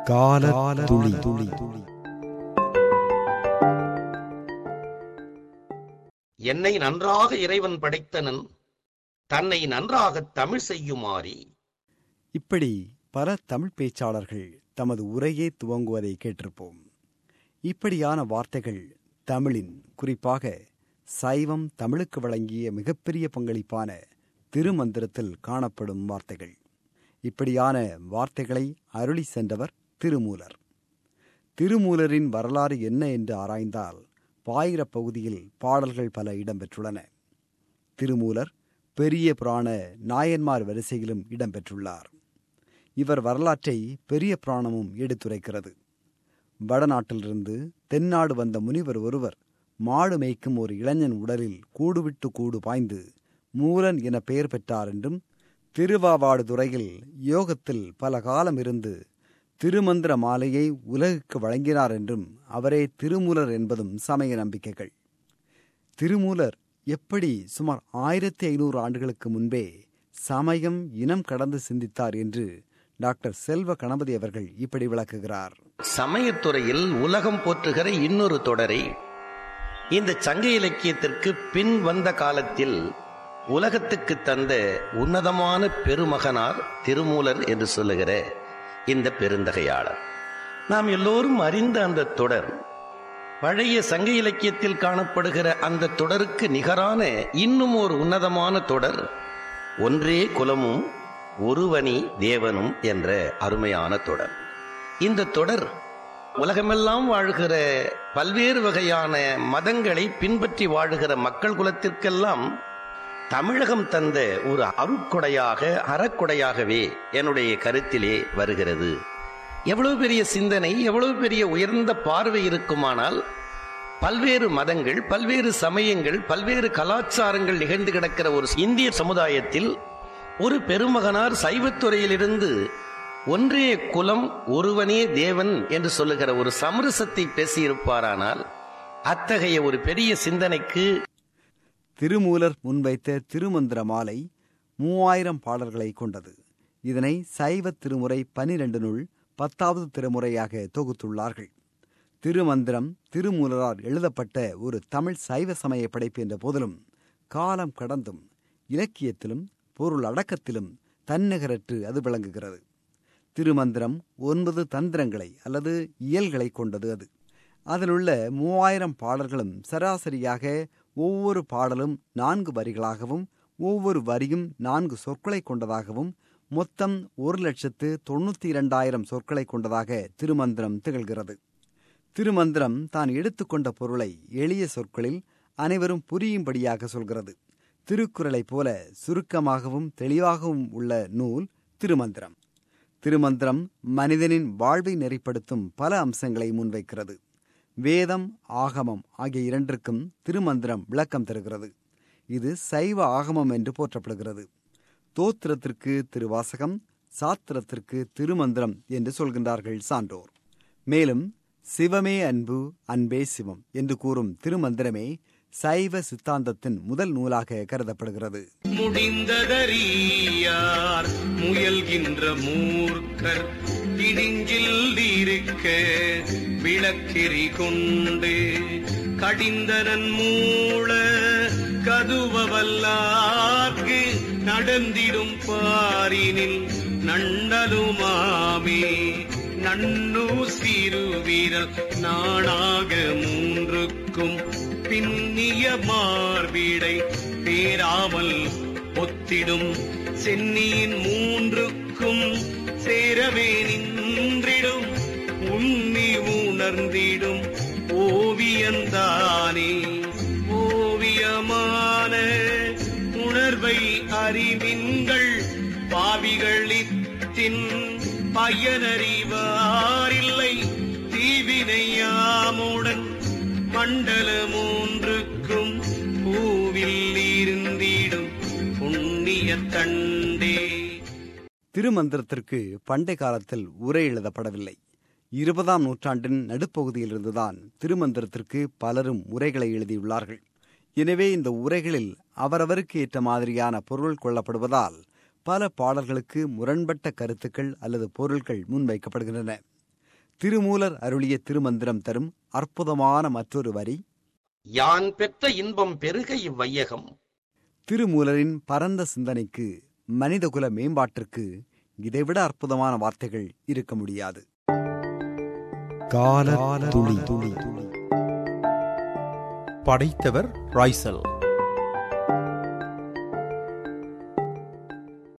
கால துளி துளி என்னை நன்றாக இறைவன் படைத்தனன் தன்னை நன்றாக தமிழ் செய்யுமாறி இப்படி பல தமிழ் பேச்சாளர்கள் தமது உரையே துவங்குவதை கேட்டிருப்போம் இப்படியான வார்த்தைகள் தமிழின் குறிப்பாக சைவம் தமிழுக்கு வழங்கிய மிகப்பெரிய பங்களிப்பான திருமந்திரத்தில் காணப்படும் வார்த்தைகள் இப்படியான வார்த்தைகளை அருளி சென்றவர் திருமூலர் திருமூலரின் வரலாறு என்ன என்று ஆராய்ந்தால் பாயிர பகுதியில் பாடல்கள் பல இடம்பெற்றுள்ளன திருமூலர் பெரிய புராண நாயன்மார் வரிசையிலும் இடம்பெற்றுள்ளார் இவர் வரலாற்றை பெரிய புராணமும் எடுத்துரைக்கிறது வடநாட்டிலிருந்து தென்னாடு வந்த முனிவர் ஒருவர் மாடு மேய்க்கும் ஒரு இளைஞன் உடலில் கூடுவிட்டு கூடு பாய்ந்து மூலன் என பெயர் பெற்றார் என்றும் திருவாவாடு துறையில் யோகத்தில் பல காலம் இருந்து திருமந்திர மாலையை உலகுக்கு வழங்கினார் என்றும் அவரே திருமூலர் என்பதும் சமய நம்பிக்கைகள் திருமூலர் எப்படி சுமார் ஆயிரத்தி ஐநூறு ஆண்டுகளுக்கு முன்பே சமயம் இனம் கடந்து சிந்தித்தார் என்று டாக்டர் செல்வ கணபதி அவர்கள் இப்படி விளக்குகிறார் சமயத்துறையில் உலகம் போற்றுகிற இன்னொரு தொடரை இந்த சங்க இலக்கியத்திற்கு பின் வந்த காலத்தில் உலகத்துக்கு தந்த உன்னதமான பெருமகனார் திருமூலர் என்று சொல்லுகிற இந்த பெருந்தகையாளர் நாம் எல்லோரும் அறிந்த அந்த தொடர் பழைய சங்க இலக்கியத்தில் காணப்படுகிற அந்த தொடருக்கு நிகரான இன்னும் ஒரு உன்னதமான தொடர் ஒன்றே குலமும் ஒருவனி தேவனும் என்ற அருமையான தொடர் இந்த தொடர் உலகமெல்லாம் வாழ்கிற பல்வேறு வகையான மதங்களை பின்பற்றி வாழுகிற மக்கள் குலத்திற்கெல்லாம் தமிழகம் தந்த ஒரு அருட்கொடையாக அறக்கொடையாகவே என்னுடைய கருத்திலே வருகிறது எவ்வளவு பெரிய சிந்தனை எவ்வளவு பெரிய உயர்ந்த பார்வை இருக்குமானால் பல்வேறு மதங்கள் பல்வேறு சமயங்கள் பல்வேறு கலாச்சாரங்கள் நிகழ்ந்து கிடக்கிற ஒரு இந்திய சமுதாயத்தில் ஒரு பெருமகனார் சைவத்துறையிலிருந்து ஒன்றே குலம் ஒருவனே தேவன் என்று சொல்லுகிற ஒரு சமரசத்தை பேசியிருப்பாரானால் அத்தகைய ஒரு பெரிய சிந்தனைக்கு திருமூலர் முன்வைத்த திருமந்திர மாலை மூவாயிரம் பாடல்களை கொண்டது இதனை சைவ திருமுறை பனிரெண்டு நூல் பத்தாவது திருமுறையாக தொகுத்துள்ளார்கள் திருமந்திரம் திருமூலரால் எழுதப்பட்ட ஒரு தமிழ் சைவ சமய படைப்பு என்ற போதிலும் காலம் கடந்தும் இலக்கியத்திலும் பொருள் அடக்கத்திலும் தன்னிகரற்று அது விளங்குகிறது திருமந்திரம் ஒன்பது தந்திரங்களை அல்லது இயல்களை கொண்டது அது அதிலுள்ள மூவாயிரம் பாடல்களும் சராசரியாக ஒவ்வொரு பாடலும் நான்கு வரிகளாகவும் ஒவ்வொரு வரியும் நான்கு சொற்களை கொண்டதாகவும் மொத்தம் ஒரு லட்சத்து தொண்ணூத்தி இரண்டாயிரம் சொற்களை கொண்டதாக திருமந்திரம் திகழ்கிறது திருமந்திரம் தான் எடுத்துக்கொண்ட பொருளை எளிய சொற்களில் அனைவரும் புரியும்படியாக சொல்கிறது திருக்குறளைப் போல சுருக்கமாகவும் தெளிவாகவும் உள்ள நூல் திருமந்திரம் திருமந்திரம் மனிதனின் வாழ்வை நெறிப்படுத்தும் பல அம்சங்களை முன்வைக்கிறது வேதம் ஆகமம் ஆகிய இரண்டிற்கும் திருமந்திரம் விளக்கம் தருகிறது இது சைவ ஆகமம் என்று போற்றப்படுகிறது தோத்திரத்திற்கு திருவாசகம் சாத்திரத்திற்கு திருமந்திரம் என்று சொல்கின்றார்கள் சான்றோர் மேலும் சிவமே அன்பு அன்பே சிவம் என்று கூறும் திருமந்திரமே சைவ சித்தாந்தத்தின் முதல் நூலாக கருதப்படுகிறது முடிந்ததறியார் முயல்கின்ற மூர்க்கர் இடிஞ்சில் இருக்க விளக்கெறி கொண்டு கடிந்தனன் மூள கதுவவல்லார்க்கு நடந்திடும் பாரினில் நண்டலுமாமே நன்னு சிறுவீரல் நாணாக மூன்றுக்கும் பின்னிய மார்பிடை பேராமல் ஒத்திடும் சென்னியின் மூன்றுக்கும் சேரவே நின்றிடும் உண்ணி உணர்ந்திடும் ஓவியந்தானே ஓவியமான உணர்வை அறிவின்கள் பாவிகள் இத்தின் பயனறிவாரில்லை தீவினையாமுடன் மண்டல மூன்றுக்கும் பூவில் இருந்திடும் புண்ணிய தண்டே திருமந்திரத்திற்கு பண்டை காலத்தில் உரை எழுதப்படவில்லை இருபதாம் நூற்றாண்டின் நடுப்பகுதியிலிருந்துதான் திருமந்திரத்திற்கு பலரும் உரைகளை எழுதியுள்ளார்கள் எனவே இந்த உரைகளில் அவரவருக்கு ஏற்ற மாதிரியான பொருள் கொள்ளப்படுவதால் பல பாடல்களுக்கு முரண்பட்ட கருத்துக்கள் அல்லது பொருள்கள் முன்வைக்கப்படுகின்றன திருமூலர் அருளிய திருமந்திரம் தரும் அற்புதமான மற்றொரு வரி யான் பெற்ற இன்பம் பெருக இவ்வையகம் திருமூலரின் பரந்த சிந்தனைக்கு மனிதகுல மேம்பாட்டிற்கு இதைவிட அற்புதமான வார்த்தைகள் இருக்க முடியாது கால துளி துளி படைத்தவர் ராய்சல்